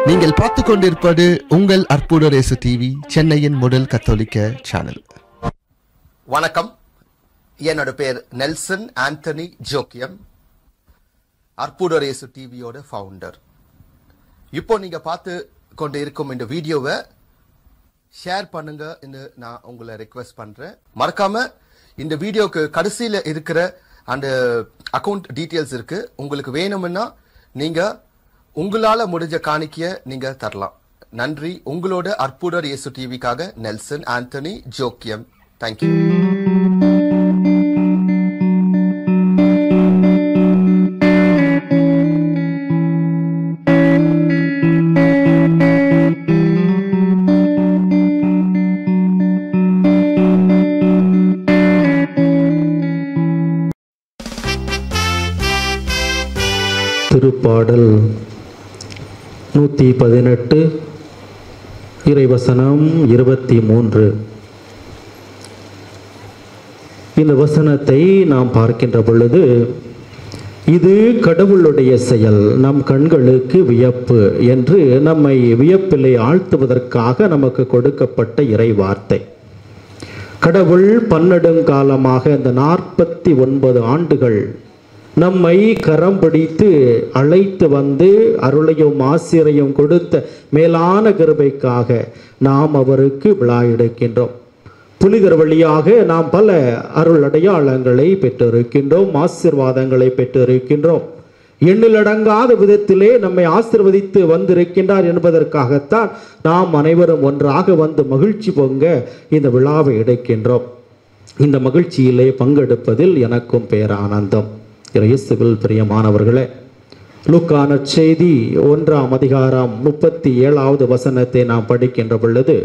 நீங்கள் பார்த்து கொண்டிருப்பது உங்கள் அற்புத ரேசு டிவி சென்னையின் முதல் கத்தோலிக்க சேனல் வணக்கம் என்னோட பேர் நெல்சன் ஆண்டனி ஜோக்கியம் அற்புதரேசு டிவியோட ஃபவுண்டர் இப்போ நீங்க பார்த்து கொண்டு இருக்கும் இந்த வீடியோவை ஷேர் பண்ணுங்க நான் உங்களை ரெக்வெஸ்ட் பண்றேன் மறக்காம இந்த வீடியோக்கு கடைசியில இருக்கிற அந்த அக்கவுண்ட் டீட்டெயில்ஸ் இருக்கு உங்களுக்கு வேணும்னா நீங்க உங்களால முடிஞ்ச காணிக்கைய நீங்க தரலாம் நன்றி உங்களோட அற்புதர் இயேசு டிவிக்காக நெல்சன் ஆண்டனி ஜோக்கியம் தேங்க்யூ திருப்பாடல் நூற்றி பதினெட்டு இறைவசனம் இருபத்தி மூன்று இந்த வசனத்தை நாம் பார்க்கின்ற பொழுது இது கடவுளுடைய செயல் நம் கண்களுக்கு வியப்பு என்று நம்மை வியப்பிலை ஆழ்த்துவதற்காக நமக்கு கொடுக்கப்பட்ட இறை வார்த்தை கடவுள் பன்னெடுங்காலமாக இந்த நாற்பத்தி ஒன்பது ஆண்டுகள் நம்மை கரம் பிடித்து அழைத்து வந்து அருளையும் ஆசிரியையும் கொடுத்த மேலான கிருபைக்காக நாம் அவருக்கு விழா எடுக்கின்றோம் புனிதர் வழியாக நாம் பல அருள் அடையாளங்களை பெற்றிருக்கின்றோம் ஆசிர்வாதங்களை பெற்றிருக்கின்றோம் எண்ணிலடங்காத விதத்திலே நம்மை ஆசிர்வதித்து வந்திருக்கின்றார் என்பதற்காகத்தான் நாம் அனைவரும் ஒன்றாக வந்து மகிழ்ச்சி பொங்க இந்த விழாவை எடுக்கின்றோம் இந்த மகிழ்ச்சியிலே பங்கெடுப்பதில் எனக்கும் பேரானந்தம் இயேசுவில் பிரியமானவர்களே லுக்கான செய்தி ஒன்றாம் அதிகாரம் முப்பத்தி ஏழாவது வசனத்தை நாம் படிக்கின்ற பொழுது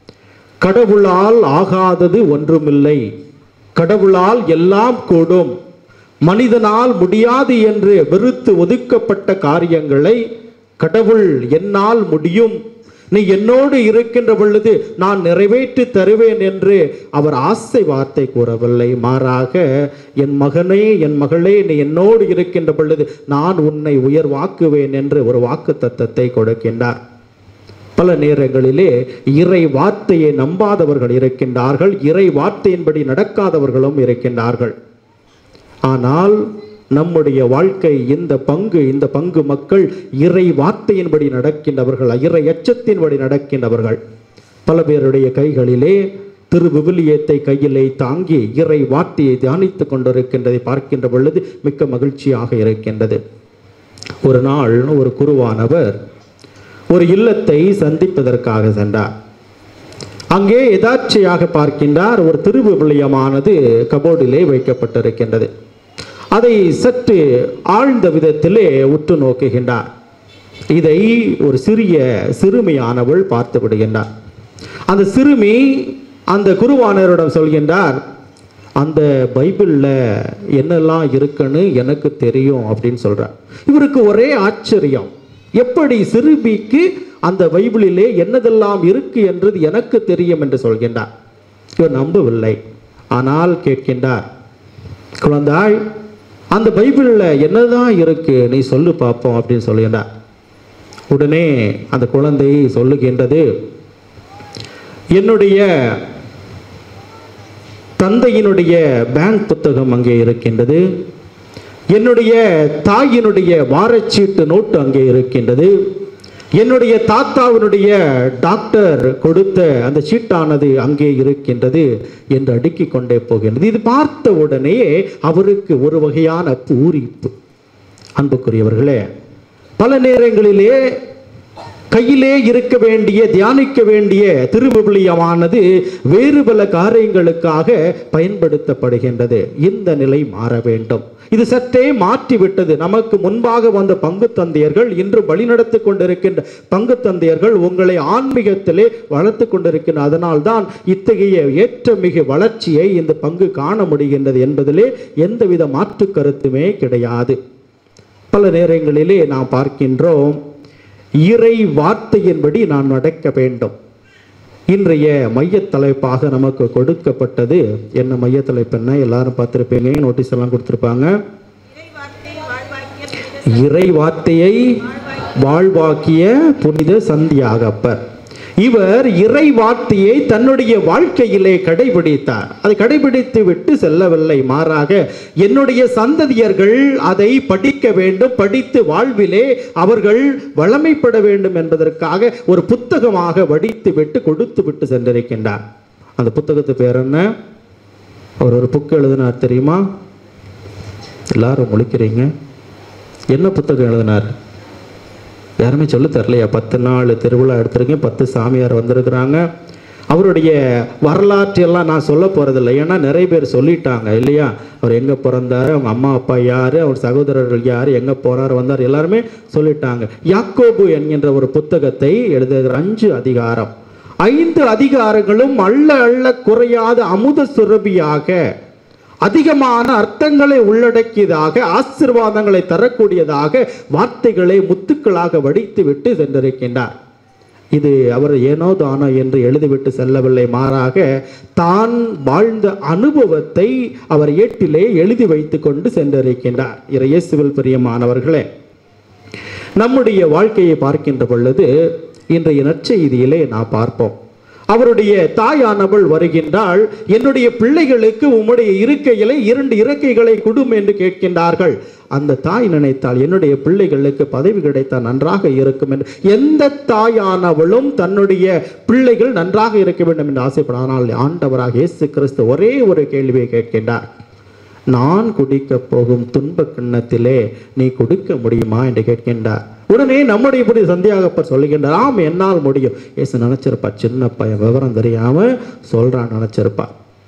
கடவுளால் ஆகாதது ஒன்றுமில்லை கடவுளால் எல்லாம் கூடும் மனிதனால் முடியாது என்று வெறுத்து ஒதுக்கப்பட்ட காரியங்களை கடவுள் என்னால் முடியும் நீ என்னோடு இருக்கின்ற பொழுது நான் நிறைவேற்றி தருவேன் என்று அவர் ஆசை வார்த்தை கூறவில்லை மாறாக என் மகனே என் மகளே நீ என்னோடு இருக்கின்ற பொழுது நான் உன்னை உயர்வாக்குவேன் என்று ஒரு வாக்கு தத்தத்தை கொடுக்கின்றார் பல நேரங்களிலே இறை வார்த்தையை நம்பாதவர்கள் இருக்கின்றார்கள் இறை வார்த்தையின்படி நடக்காதவர்களும் இருக்கின்றார்கள் ஆனால் நம்முடைய வாழ்க்கை இந்த பங்கு இந்த பங்கு மக்கள் இறை வார்த்தையின்படி நடக்கின்றவர்கள் இறை எச்சத்தின்படி நடக்கின்றவர்கள் பல பேருடைய கைகளிலே திரு விவிலியத்தை கையிலே தாங்கி இறை வார்த்தையை தியானித்துக் கொண்டிருக்கின்றதை பார்க்கின்ற பொழுது மிக்க மகிழ்ச்சியாக இருக்கின்றது ஒரு நாள் ஒரு குருவானவர் ஒரு இல்லத்தை சந்திப்பதற்காக சென்றார் அங்கே எதார்ச்சையாக பார்க்கின்றார் ஒரு திருவிவிலியமானது கபோர்டிலே வைக்கப்பட்டிருக்கின்றது அதை சற்று ஆழ்ந்த விதத்திலே உற்று நோக்குகின்றார் இதை ஒரு சிறிய சிறுமியானவள் பார்த்து விடுகின்றார் அந்த சிறுமி அந்த குருவானவரிடம் சொல்கின்றார் அந்த பைபிளில் என்னெல்லாம் இருக்குன்னு எனக்கு தெரியும் அப்படின்னு சொல்றார் இவருக்கு ஒரே ஆச்சரியம் எப்படி சிறுமிக்கு அந்த பைபிளிலே என்னதெல்லாம் இருக்கு என்றது எனக்கு தெரியும் என்று சொல்கின்றார் இவர் நம்பவில்லை ஆனால் கேட்கின்றார் குழந்தாய் அந்த பைபிளில் என்னதான் இருக்கு நீ சொல்லு பார்ப்போம் அப்படின்னு சொல்லுகின்றார் உடனே அந்த குழந்தை சொல்லுகின்றது என்னுடைய தந்தையினுடைய பேங்க் புத்தகம் அங்கே இருக்கின்றது என்னுடைய தாயினுடைய வாரச்சீட்டு நோட்டு அங்கே இருக்கின்றது என்னுடைய தாத்தாவினுடைய டாக்டர் கொடுத்த அந்த சீட்டானது அங்கே இருக்கின்றது என்று அடுக்கிக் கொண்டே போகின்றது இது பார்த்த உடனே அவருக்கு ஒரு வகையான பூரிப்பு அன்புக்குரியவர்களே பல நேரங்களிலே கையிலே இருக்க வேண்டிய தியானிக்க வேண்டிய திருவிவிலியமானது வேறு பல காரியங்களுக்காக பயன்படுத்தப்படுகின்றது இந்த நிலை மாற வேண்டும் இது சற்றே மாற்றிவிட்டது நமக்கு முன்பாக வந்த பங்கு தந்தையர்கள் இன்று வழிநடத்தி கொண்டிருக்கின்ற பங்கு தந்தையர்கள் உங்களை ஆன்மீகத்திலே வளர்த்து கொண்டிருக்கின்ற அதனால்தான் இத்தகைய ஏற்றமிகு வளர்ச்சியை இந்த பங்கு காண முடிகின்றது என்பதிலே எந்தவித மாற்று கருத்துமே கிடையாது பல நேரங்களிலே நாம் பார்க்கின்றோம் இறை வார்த்தையின்படி நாம் நடக்க வேண்டும் இன்றைய மையத் தலைப்பாக நமக்கு கொடுக்கப்பட்டது என்ன மைய தலைப்பு என்ன எல்லாரும் பார்த்துருப்பீங்க நோட்டீஸ் எல்லாம் கொடுத்துருப்பாங்க இறை வார்த்தையை வாழ்வாக்கிய புனித சந்தியாகப்பர் இவர் இறை வார்த்தையை தன்னுடைய வாழ்க்கையிலே கடைபிடித்தார் அதை கடைபிடித்து விட்டு செல்லவில்லை மாறாக என்னுடைய சந்ததியர்கள் அதை படிக்க வேண்டும் படித்து வாழ்விலே அவர்கள் வளமைப்பட வேண்டும் என்பதற்காக ஒரு புத்தகமாக வடித்து விட்டு கொடுத்து விட்டு சென்றிருக்கின்றார் அந்த புத்தகத்து பேர் என்ன அவர் ஒரு புக் எழுதினார் தெரியுமா எல்லாரும் முழிக்கிறீங்க என்ன புத்தகம் எழுதினார் யாருமே சொல்ல தரலையா பத்து நாள் திருவிழா எடுத்திருக்கேன் பத்து சாமியார் வந்திருக்கிறாங்க அவருடைய வரலாற்றையெல்லாம் நான் சொல்ல போகிறதில்ல ஏன்னா நிறைய பேர் சொல்லிட்டாங்க இல்லையா அவர் எங்கே பிறந்தார் அவங்க அம்மா அப்பா யார் அவர் சகோதரர்கள் யார் எங்கே போகிறார் வந்தார் எல்லாருமே சொல்லிட்டாங்க யாக்கோபு என்கின்ற ஒரு புத்தகத்தை எழுதுகிற அஞ்சு அதிகாரம் ஐந்து அதிகாரங்களும் அள்ள அள்ள குறையாத அமுத சுரபியாக அதிகமான அர்த்தங்களை உள்ளடக்கியதாக ஆசிர்வாதங்களை தரக்கூடியதாக வார்த்தைகளை முத்துக்களாக வடித்து விட்டு சென்றிருக்கின்றார் இது அவர் ஏனோ தானோ என்று எழுதிவிட்டு செல்லவில்லை மாறாக தான் வாழ்ந்த அனுபவத்தை அவர் ஏட்டிலே எழுதி வைத்து கொண்டு சென்றிருக்கின்றார் இறையேசுவில் பிரியமானவர்களே நம்முடைய வாழ்க்கையை பார்க்கின்ற பொழுது இன்றைய நற்செய்தியிலே நான் பார்ப்போம் அவருடைய தாயானவள் வருகின்றாள் என்னுடைய பிள்ளைகளுக்கு உம்முடைய இருக்கையிலே இரண்டு இறக்கைகளை குடும் என்று கேட்கின்றார்கள் அந்த தாய் நினைத்தால் என்னுடைய பிள்ளைகளுக்கு பதவி கிடைத்தால் நன்றாக இருக்கும் என்று எந்த தாயானவளும் தன்னுடைய பிள்ளைகள் நன்றாக இருக்க வேண்டும் என்று ஆசைப்பட ஆனால் ஆண்டவராக இயேசு கிறிஸ்து ஒரே ஒரு கேள்வியை கேட்கின்றார் நான் குடிக்க போகும் துன்ப கிண்ணத்திலே நீ கொடுக்க முடியுமா என்று கேட்கின்றார் உடனே நம்முடைய இப்படி சந்தியாகப்பர் சொல்லுகின்றார் ஆம் என்னால் முடியும் ஏசு நினைச்சிருப்பா சின்ன பையன் விவரம் தெரியாம சொல்றான் நினைச்சிருப்பா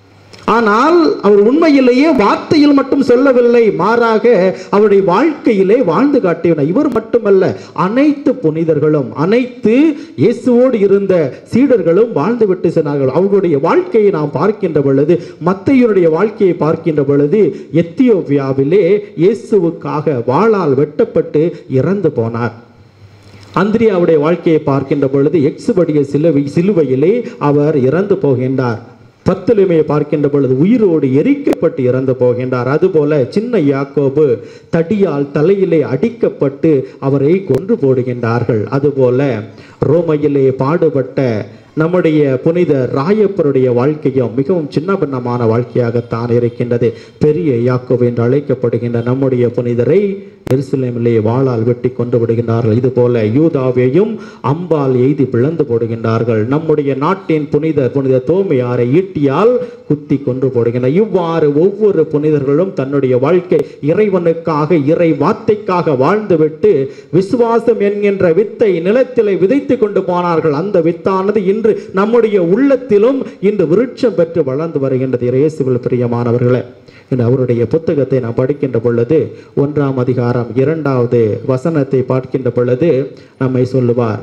ஆனால் அவர் உண்மையிலேயே வார்த்தையில் மட்டும் சொல்லவில்லை மாறாக அவருடைய வாழ்க்கையிலே வாழ்ந்து காட்டியவர் இவர் மட்டுமல்ல அனைத்து புனிதர்களும் அனைத்து இயேசுவோடு இருந்த சீடர்களும் வாழ்ந்து விட்டு சென்றார்கள் அவர்களுடைய வாழ்க்கையை நாம் பார்க்கின்ற பொழுது மத்தையனுடைய வாழ்க்கையை பார்க்கின்ற பொழுது எத்தியோப்பியாவிலே இயேசுவுக்காக வாளால் வெட்டப்பட்டு இறந்து போனார் அந்திரியாவுடைய வாழ்க்கையை பார்க்கின்ற பொழுது எக்ஸுபடிய சிலுவை சிலுவையிலே அவர் இறந்து போகின்றார் பத்துலிமையை பார்க்கின்ற பொழுது உயிரோடு எரிக்கப்பட்டு இறந்து போகின்றார் அதுபோல சின்ன யாக்கோபு தடியால் தலையிலே அடிக்கப்பட்டு அவரை கொன்று போடுகின்றார்கள் அதுபோல ரோமையிலே பாடுபட்ட நம்முடைய புனித ராயப்பருடைய வாழ்க்கையும் மிகவும் சின்ன பின்னமான வாழ்க்கையாகத்தான் இருக்கின்றது பெரிய யாக்கோபு என்று அழைக்கப்படுகின்ற நம்முடைய புனிதரை எருசலேமிலே வாளால் வெட்டி கொண்டு விடுகின்றார்கள் இது போல யூதாவையும் அம்பால் எய்தி பிளந்து போடுகின்றார்கள் நம்முடைய நாட்டின் புனித புனித தோமையாரை ஈட்டியால் குத்தி கொன்று போடுகின்றனர் இவ்வாறு ஒவ்வொரு புனிதர்களும் தன்னுடைய வாழ்க்கை இறைவனுக்காக இறை வார்த்தைக்காக வாழ்ந்துவிட்டு விசுவாசம் என்கின்ற வித்தை நிலத்திலே விதைத்து கொண்டு போனார்கள் அந்த வித்தானது இன்று நம்முடைய உள்ளத்திலும் இன்று விருட்சம் பெற்று வளர்ந்து வருகின்றது இயேசுவில் பிரியமானவர்களே என்று அவருடைய புத்தகத்தை நான் படிக்கின்ற பொழுது ஒன்றாம் அதிகாரம் இரண்டாவது வசனத்தை பார்க்கின்ற பொழுது நம்மை சொல்லுவார்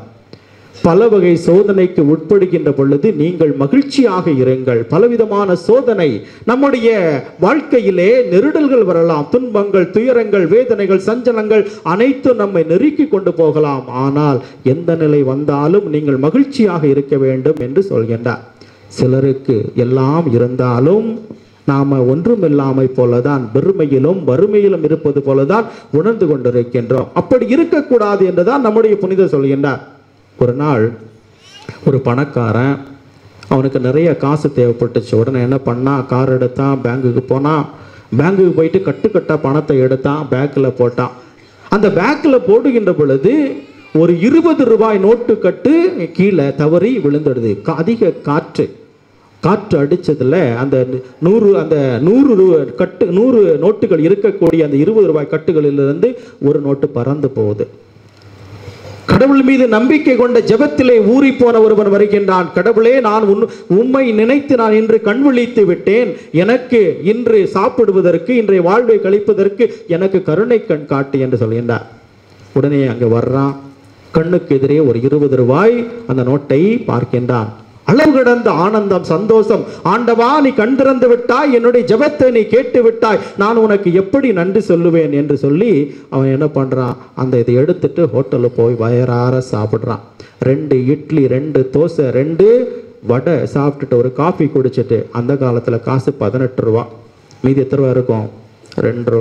பல வகை சோதனைக்கு உட்படுகின்ற பொழுது நீங்கள் மகிழ்ச்சியாக இருங்கள் பலவிதமான சோதனை நம்முடைய வாழ்க்கையிலே நெருடல்கள் வரலாம் துன்பங்கள் துயரங்கள் வேதனைகள் சஞ்சலங்கள் அனைத்தும் நம்மை நெருக்கி கொண்டு போகலாம் ஆனால் எந்த நிலை வந்தாலும் நீங்கள் மகிழ்ச்சியாக இருக்க வேண்டும் என்று சொல்கின்றார் சிலருக்கு எல்லாம் இருந்தாலும் நாம ஒன்றுமில்லாமை போலதான் பெருமையிலும் வறுமையிலும் இருப்பது போலதான் உணர்ந்து கொண்டிருக்கின்றோம் அப்படி இருக்கக்கூடாது என்றுதான் நம்முடைய புனிதர் சொல்கின்றார் ஒரு நாள் ஒரு பணக்காரன் அவனுக்கு நிறைய காசு தேவைப்பட்டுச்சு உடனே என்ன பண்ணான் கார் எடுத்தான் பேங்குக்கு போனான் பேங்குக்கு போயிட்டு கட்டுக்கட்டா பணத்தை எடுத்தான் பேக்கில் போட்டான் அந்த பேக்கில் போடுகின்ற பொழுது ஒரு இருபது ரூபாய் நோட்டு கட்டு கீழே தவறி விழுந்துடுது கா- அதிக காற்று காற்று அடிச்சதுல அந்த நூறு அந்த நூறு ரூ- கட்டு நூறு நோட்டுகள் இருக்கக்கூடிய அந்த இருபது ரூபாய் கட்டுகளிலிருந்து ஒரு நோட்டு பறந்து போகுது கடவுள் மீது நம்பிக்கை கொண்ட ஜெபத்திலே ஊறி போன ஒருவன் வருகின்றான் கடவுளே நான் உன் உம்மை நினைத்து நான் இன்று கண் விழித்து விட்டேன் எனக்கு இன்று சாப்பிடுவதற்கு இன்றைய வாழ்வை கழிப்பதற்கு எனக்கு கருணை கண் காட்டு என்று சொல்கின்றார் உடனே அங்கே வர்றான் கண்ணுக்கு எதிரே ஒரு இருபது ரூபாய் அந்த நோட்டை பார்க்கின்றான் அளவு கடந்த ஆனந்தம் சந்தோஷம் ஆண்டவா நீ கண் திறந்து விட்டாய் என்னுடைய ஜெபத்தை நீ கேட்டு விட்டாய் நான் உனக்கு எப்படி நன்றி சொல்லுவேன் என்று சொல்லி அவன் என்ன பண்றான் அந்த இதை எடுத்துட்டு ஹோட்டலில் போய் வயறார சாப்பிடுறான் ரெண்டு இட்லி ரெண்டு தோசை ரெண்டு வடை சாப்பிட்டுட்டு ஒரு காஃபி குடிச்சிட்டு அந்த காலத்தில் காசு பதினெட்டு ரூபா மீதி எத்தனை ரூபா இருக்கும் ரெண்டு ரூபா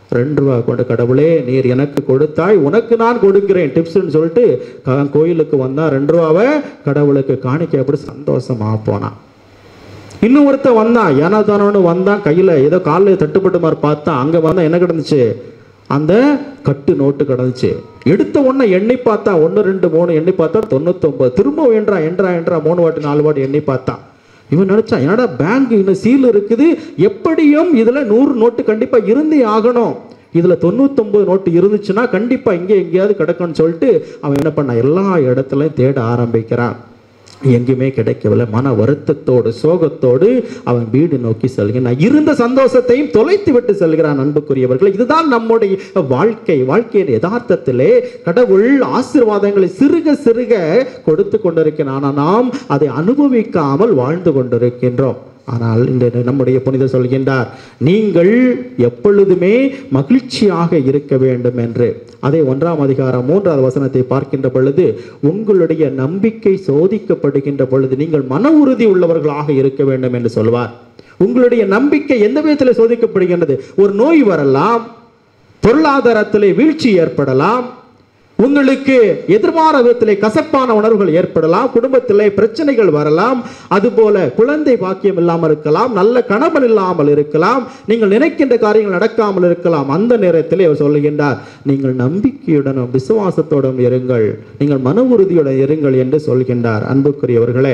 ரெண்டு ரூபா கொண்டு கடவுளே நீர் எனக்கு கொடுத்தாய் உனக்கு நான் கொடுக்கிறேன் டிப்ஸ்ன்னு சொல்லிட்டு க- கோயிலுக்கு வந்தான் ரெண்டு ரூபாவை கடவுளுக்கு காணிக்க அப்படி சந்தோஷமா போனான் இன்னும் ஒருத்தன் வந்தான் ஏனா தானோன்னு வந்தான் கையில் ஏதோ காலில் தட்டுப்பட்ட மாதிரி பார்த்தான் அங்கே வந்தா என்ன கிடந்துச்சு அந்த கட்டு நோட்டு கிடந்துச்சு எடுத்த உடனே எண்ணி பார்த்தா ஒன்று ரெண்டு மூணு எண்ணி பார்த்தா தொண்ணூத்தொம்பது திரும்ப என்றா என்றா என்றா மூணு வாட்டி நாலு வாட்டி எண்ணி பார்த்தான் இவன் நினைச்சான் என்னடா பேங்க் இன்னும் சீல் இருக்குது எப்படியும் இதுல நூறு நோட்டு கண்டிப்பா இருந்தே ஆகணும் இதுல தொண்ணூத்தொன்பது நோட்டு இருந்துச்சுன்னா கண்டிப்பா இங்கே எங்கேயாவது கிடக்கும்னு சொல்லிட்டு அவன் என்ன பண்ணான் எல்லா இடத்துலையும் தேட ஆரம்பிக்கிறான் எங்கேயுமே கிடைக்கவில்லை மன வருத்தத்தோடு சோகத்தோடு அவன் வீடு நோக்கி செல்கிறான் இருந்த சந்தோஷத்தையும் தொலைத்து விட்டு செல்கிறான் அன்புக்குரியவர்கள் இதுதான் நம்முடைய வாழ்க்கை வாழ்க்கையின் யதார்த்தத்திலே கடவுள் ஆசீர்வாதங்களை சிறுக சிறுக கொடுத்து கொண்டிருக்கிறான் ஆனால் நாம் அதை அனுபவிக்காமல் வாழ்ந்து கொண்டிருக்கின்றோம் ஆனால் இந்த நம்முடைய புனிதர் சொல்கின்றார் நீங்கள் எப்பொழுதுமே மகிழ்ச்சியாக இருக்க வேண்டும் என்று அதே ஒன்றாம் அதிகாரம் மூன்றாவது வசனத்தை பார்க்கின்ற பொழுது உங்களுடைய நம்பிக்கை சோதிக்கப்படுகின்ற பொழுது நீங்கள் மன உறுதி உள்ளவர்களாக இருக்க வேண்டும் என்று சொல்வார் உங்களுடைய நம்பிக்கை எந்த விதத்தில் சோதிக்கப்படுகின்றது ஒரு நோய் வரலாம் பொருளாதாரத்திலே வீழ்ச்சி ஏற்படலாம் உங்களுக்கு எதிர்மாற விதத்திலே கசப்பான உணர்வுகள் ஏற்படலாம் குடும்பத்திலே பிரச்சனைகள் வரலாம் அதுபோல குழந்தை பாக்கியம் இல்லாமல் இருக்கலாம் நல்ல கணவன் இல்லாமல் இருக்கலாம் நீங்கள் நினைக்கின்ற காரியங்கள் நடக்காமல் இருக்கலாம் அந்த நேரத்திலே அவர் சொல்லுகின்றார் நீங்கள் நம்பிக்கையுடனும் விசுவாசத்தோடும் இருங்கள் நீங்கள் மன உறுதியுடன் இருங்கள் என்று சொல்கின்றார் அன்புக்குரியவர்களே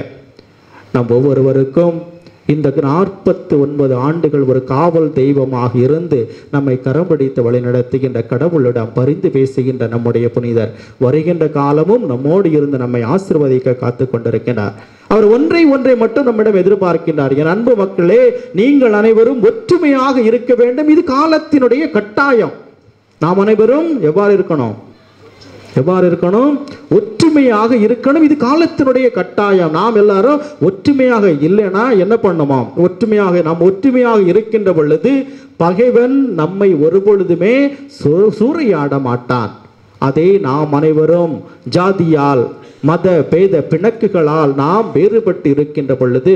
நம் ஒவ்வொருவருக்கும் இந்த நாற்பத்தி ஒன்பது ஆண்டுகள் ஒரு காவல் தெய்வமாக இருந்து நம்மை கரம் பிடித்து வழிநடத்துகின்ற கடவுளிடம் பரிந்து பேசுகின்ற நம்முடைய புனிதர் வருகின்ற காலமும் நம்மோடு இருந்து நம்மை ஆசிர்வதிக்க காத்து கொண்டிருக்கிறார் அவர் ஒன்றை ஒன்றை மட்டும் நம்மிடம் எதிர்பார்க்கின்றார் என் அன்பு மக்களே நீங்கள் அனைவரும் ஒற்றுமையாக இருக்க வேண்டும் இது காலத்தினுடைய கட்டாயம் நாம் அனைவரும் எவ்வாறு இருக்கணும் எவ்வாறு இருக்கணும் ஒற்றுமையாக இருக்கணும் இது காலத்தினுடைய கட்டாயம் நாம் எல்லாரும் ஒற்றுமையாக இல்லைன்னா என்ன பண்ணுமாம் ஒற்றுமையாக நாம் ஒற்றுமையாக இருக்கின்ற பொழுது பகைவன் நம்மை ஒரு பொழுதுமே சூ- சூறையாட மாட்டான் அதே நாம் அனைவரும் ஜாதியால் மத பேத பிணக்குகளால் நாம் வேறுபட்டு இருக்கின்ற பொழுது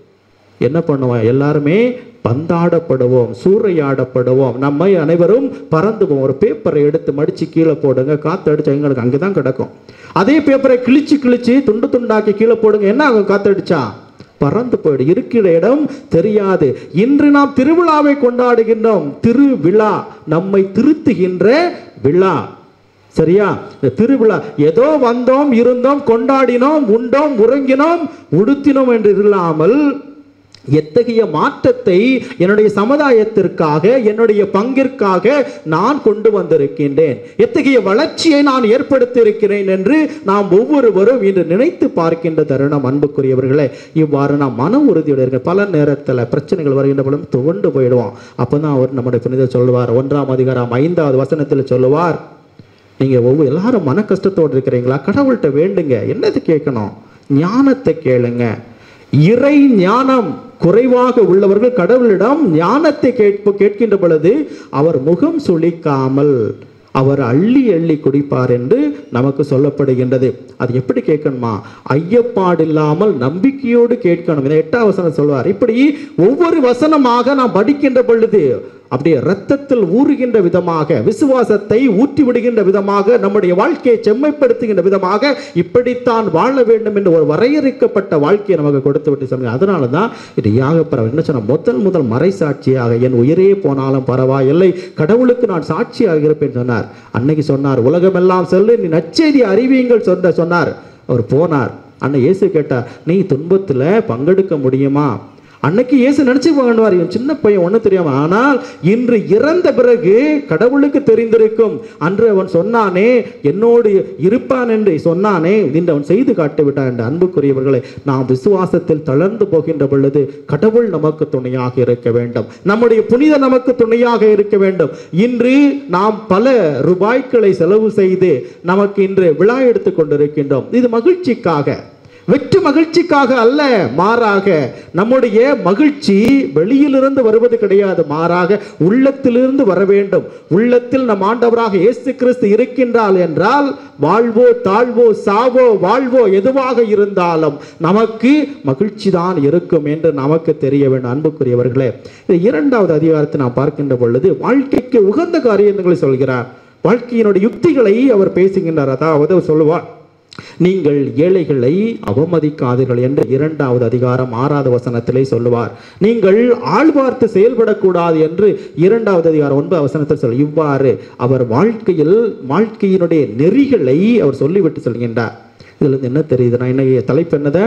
என்ன பண்ணுவோம் எல்லாருமே பந்தாடப்படுவோம் சூறையாடப்படுவோம் நம்மை அனைவரும் பறந்து போவோம் ஒரு பேப்பரை எடுத்து மடிச்சு கீழே போடுங்க காத்து அடிச்சு எங்களுக்கு அங்கே தான் கிடக்கும் அதே பேப்பரை கிழிச்சு கிழிச்சு துண்டு துண்டாக்கி கீழே போடுங்க என்ன ஆகும் காத்தடிச்சா பறந்து போயிடு இருக்கிற இடம் தெரியாது இன்று நாம் திருவிழாவை கொண்டாடுகின்றோம் திருவிழா நம்மை திருத்துகின்ற விழா சரியா இந்த திருவிழா ஏதோ வந்தோம் இருந்தோம் கொண்டாடினோம் உண்டோம் உறங்கினோம் உடுத்தினோம் என்று இல்லாமல் எத்தகைய மாற்றத்தை என்னுடைய சமுதாயத்திற்காக என்னுடைய பங்கிற்காக நான் கொண்டு வந்திருக்கின்றேன் எத்தகைய வளர்ச்சியை நான் ஏற்படுத்தியிருக்கிறேன் என்று நாம் ஒவ்வொருவரும் இன்று நினைத்து பார்க்கின்ற தருணம் அன்புக்குரியவர்களே இவ்வாறு நாம் மன உறுதியோடு இருக்க பல நேரத்தில் பிரச்சனைகள் வருகின்ற பொழுது துவண்டு போயிடுவோம் அப்பதான் அவர் நம்முடைய புனிதர் சொல்லுவார் ஒன்றாம் அதிகாரம் ஐந்தாவது வசனத்தில் சொல்லுவார் நீங்க ஒவ்வொரு எல்லாரும் மன கஷ்டத்தோடு இருக்கிறீங்களா கடவுள்கிட்ட வேண்டுங்க என்னது கேட்கணும் ஞானத்தை கேளுங்க இறை ஞானம் குறைவாக உள்ளவர்கள் கடவுளிடம் ஞானத்தை கேட்ப கேட்கின்ற பொழுது அவர் முகம் சுளிக்காமல் அவர் அள்ளி அள்ளி குடிப்பார் என்று நமக்கு சொல்லப்படுகின்றது அது எப்படி கேட்கணுமா ஐயப்பாடு இல்லாமல் நம்பிக்கையோடு கேட்கணும் இதை எட்டாம் வசனம் சொல்வார் இப்படி ஒவ்வொரு வசனமாக நாம் படிக்கின்ற பொழுது அப்படியே ரத்தத்தில் ஊறுகின்ற விதமாக விசுவாசத்தை ஊற்றி விடுகின்ற விதமாக நம்முடைய வாழ்க்கையை செம்மைப்படுத்துகின்ற விதமாக இப்படித்தான் வாழ வேண்டும் என்று ஒரு வரையறுக்கப்பட்ட வாழ்க்கையை நமக்கு கொடுத்து விட்டு சொன்னாங்க அதனால தான் இது யாகப்பறவை என்ன சொன்ன முதல் முதல் மறைசாட்சியாக என் உயிரே போனாலும் பரவாயில்லை கடவுளுக்கு நான் சாட்சியாக இருப்பேன் சொன்னார் அன்னைக்கு சொன்னார் உலகமெல்லாம் செல்லு நீ நற்செய்தி அறிவியுங்கள் சொன்ன சொன்னார் அவர் போனார் அன்னை இயேசு கேட்டார் நீ துன்பத்துல பங்கெடுக்க முடியுமா அன்னைக்கு இயேசு நினைச்சு பண்ணுவார் இவன் சின்ன பையன் ஒன்றும் தெரியாம ஆனால் இன்று இறந்த பிறகு கடவுளுக்கு தெரிந்திருக்கும் அன்று அவன் சொன்னானே என்னோடு இருப்பான் என்று சொன்னானே இன்று அவன் செய்து காட்டி விட்டான் என்ற அன்புக்குரியவர்களை நாம் விசுவாசத்தில் தளர்ந்து போகின்ற பொழுது கடவுள் நமக்கு துணையாக இருக்க வேண்டும் நம்முடைய புனித நமக்கு துணையாக இருக்க வேண்டும் இன்று நாம் பல ரூபாய்களை செலவு செய்து நமக்கு இன்று விழா எடுத்துக் கொண்டிருக்கின்றோம் இது மகிழ்ச்சிக்காக வெற்று மகிழ்ச்சிக்காக அல்ல மாறாக நம்முடைய மகிழ்ச்சி வெளியிலிருந்து வருவது கிடையாது மாறாக உள்ளத்திலிருந்து வர வேண்டும் உள்ளத்தில் நம் ஆண்டவராக இயேசு கிறிஸ்து இருக்கின்றால் என்றால் வாழ்வோ தாழ்வோ சாவோ வாழ்வோ எதுவாக இருந்தாலும் நமக்கு மகிழ்ச்சி தான் இருக்கும் என்று நமக்கு தெரிய வேண்டும் அன்புக்குரியவர்களே இந்த இரண்டாவது அதிகாரத்தை நாம் பார்க்கின்ற பொழுது வாழ்க்கைக்கு உகந்த காரியங்களை சொல்கிறார் வாழ்க்கையினுடைய யுக்திகளை அவர் பேசுகின்றார் அதாவது அவர் சொல்லுவார் நீங்கள் ஏழைகளை அவமதிக்காதீர்கள் என்று இரண்டாவது அதிகாரம் ஆறாவது வசனத்திலே சொல்லுவார் நீங்கள் ஆழ்வார்த்து செயல்படக்கூடாது என்று இரண்டாவது அதிகாரம் ஒன்பது வசனத்தில் சொல் இவ்வாறு அவர் வாழ்க்கையில் வாழ்க்கையினுடைய நெறிகளை அவர் சொல்லிவிட்டு சொல்கின்றார் இதுல இருந்து என்ன தெரியுதுன்னா இன்னைக்கு தலைப்பு என்னது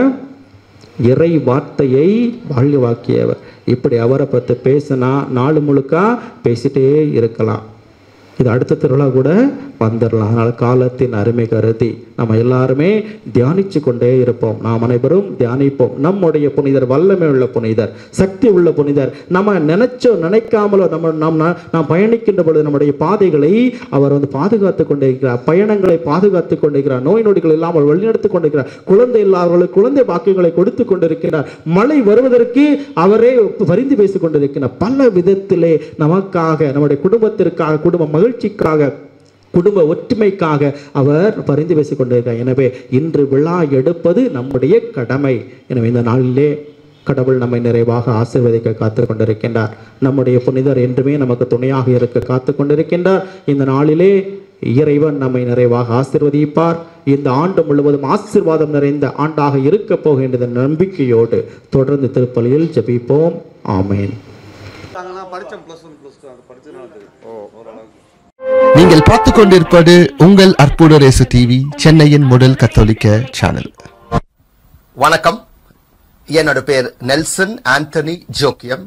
இறை வார்த்தையை வாழ்வாக்கியவர் இப்படி அவரை பற்றி பேசினா நாலு முழுக்க பேசிட்டே இருக்கலாம் இது அடுத்த திருவிழா கூட வந்துடலாம் அதனால் காலத்தின் அருமை கருதி நம்ம எல்லாருமே தியானிச்சு கொண்டே இருப்போம் நாம் அனைவரும் தியானிப்போம் நம்முடைய புனிதர் வல்லமை உள்ள புனிதர் சக்தி உள்ள புனிதர் நம்ம நினைச்சோ நினைக்காமலோ நம்ம நாம் நா- நாம் பயணிக்கின்ற பொழுது நம்முடைய பாதைகளை அவர் வந்து பாதுகாத்து கொண்டிருக்கிறார் பயணங்களை பாதுகாத்து கொண்டிருக்கிறார் நோய் நொடிகள் இல்லாமல் வழிநடத்தி கொண்டிருக்கிறார் குழந்தை இல்லாதவர்களுக்கு குழந்தை பாக்கியங்களை கொடுத்து கொண்டிருக்கிறார் மழை வருவதற்கு அவரே பரிந்து பேசிக் கொண்டிருக்கிறார் பல விதத்திலே நமக்காக நம்முடைய குடும்பத்திற்காக குடும்ப மகிழ்ச்சிக்காக குடும்ப ஒற்றுமைக்காக அவர் பரிந்து பேசிக் கொண்டிருக்கிறார் எனவே இன்று விழா எடுப்பது நம்முடைய கடமை எனவே இந்த நாளிலே கடவுள் நம்மை நிறைவாக ஆசீர்வதிக்க காத்து கொண்டிருக்கின்றார் நம்முடைய புனிதர் என்றுமே நமக்கு துணையாக இருக்க காத்து கொண்டிருக்கின்றார் இந்த நாளிலே இறைவன் நம்மை நிறைவாக ஆசீர்வதிப்பார் இந்த ஆண்டு முழுவதும் ஆசீர்வாதம் நிறைந்த ஆண்டாக இருக்க போகின்ற நம்பிக்கையோடு தொடர்ந்து திருப்பலியில் ஜெபிப்போம் ஆமென் நாங்களாம் படித்தோம் ப்ளஸ் ஒன் ப்ளஸ் டூ அது படிச்சதுனால தெரியும் ஓரளவுக்கு நீங்கள் பார்த்து கொண்டிருப்பது உங்கள் அற்புத ரேசு டிவி சென்னையின் முதல் கத்தோலிக்க சேனல் வணக்கம் என்னோட பேர் நெல்சன் ஆண்டனி ஜோக்கியம்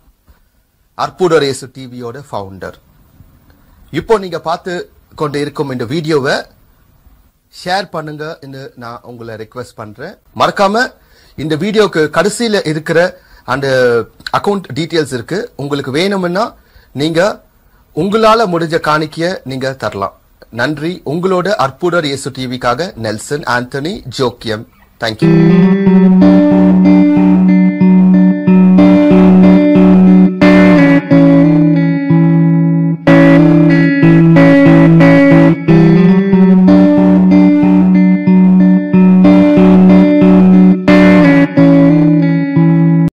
அற்புதரேசு டிவியோட ஃபவுண்டர் இப்போ நீங்க பார்த்து கொண்டு இருக்கும் இந்த வீடியோவை ஷேர் பண்ணுங்க நான் உங்களை ரெக்வெஸ்ட் பண்றேன் மறக்காம இந்த வீடியோக்கு கடைசியில இருக்கிற அந்த அக்கவுண்ட் டீட்டெயில்ஸ் இருக்கு உங்களுக்கு வேணும்னா நீங்க உங்களால முடிஞ்ச காணிக்கைய நீங்க தரலாம் நன்றி உங்களோட அற்புதர் இயேசு டிவிக்காக நெல்சன் ஆண்டனி ஜோக்கியம் தேங்க்யூ